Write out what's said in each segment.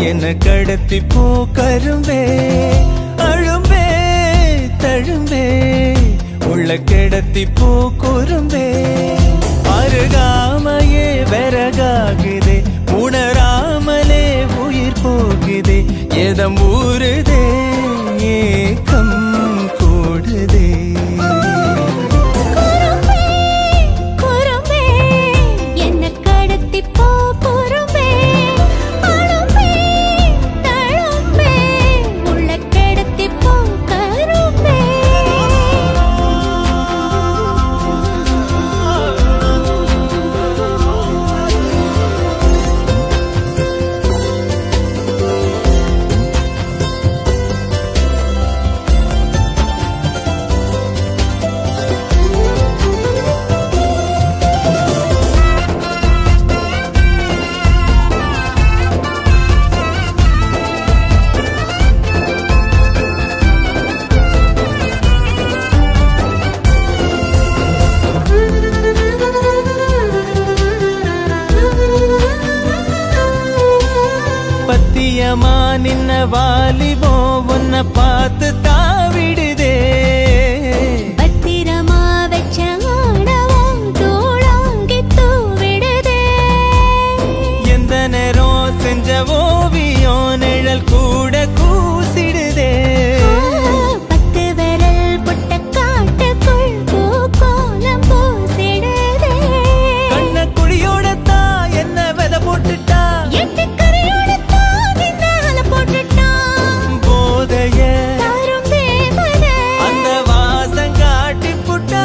என்ன கடத்தி போ கரும்பே அழும்பே தழும்பே உள்ள கிடத்தி போ குறும்பே அருகாமையே விறகாகுதே உணராமலே உயிர் போகுதே எதம் ஊறுதே ஏக்கம் கூடுதே குறும்பே குறும்பே என்ன கடத்தி போ குறும்பே அழும்பே தழும்பே உள்ள கிடத்தி போ கரும்பே பத்தியமா நின்ன வாலிபோ உன்னை பார்த்து தாவிடுதே பத்திரமா வச்ச ஆடவும் தூளாங்கி தூவிடுதே எந்த நேரம் செஞ்ச ஓவியம் நிழல் கூட கூசிடுதே பத்து விரல் புட்ட காட்டுக்குள் பூக்கோலம் பூசிடுதே கண்ண குடியோட தான் என்ன விதை போட்டுட்டா எட்டு கரையோட தாவினால போட்டுட்டான் போதைய தரும் தேவதை அந்த வாசம் காட்டி புட்டா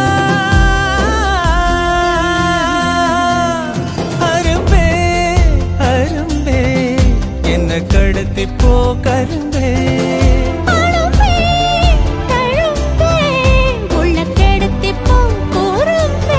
அரும்பே அரும்பே என்ன கடத்தி போ கரும்பே அழும்பே தழும்பே உள்ள கிடத்தி போ குறும்பே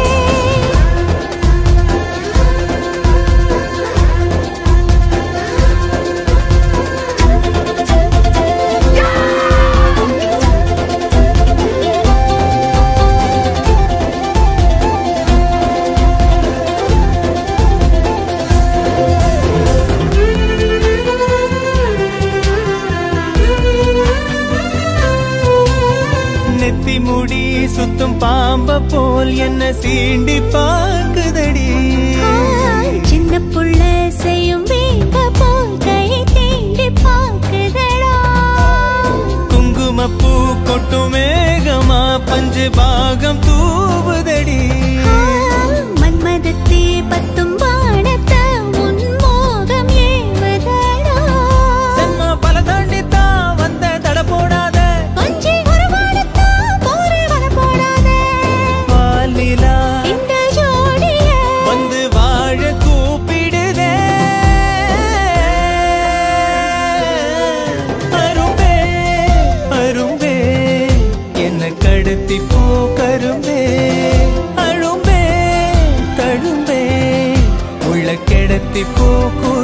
நெத்தி முடி சுத்தும் பாம்ப போல் என்ன சீண்டி பார்க்குதடி சின்ன புள்ள செய்யும் வேங்க போல் கை தேடி பார்க்குதடா குங்குமப்பூ கொட்டும் மேகமா பஞ்சு பாகம் தூவுதடி மன்மதத்தே பத்தும் வானத்தை உன் மோகம் ஏவுதடா சென்மா பல தாண்டித்தான் வந்த தட போடாத கொஞ்சி ஒரு வானத்தான் போரே வர போடாத பாலிலா இந்த ஜோடிய வந்து வாழ கூப்பிடுதே அரும்பே அரும்பே என்ன கடத்தி போ கரும்பே அழும்பே தழும்பே உள்ள கிடத்தி போ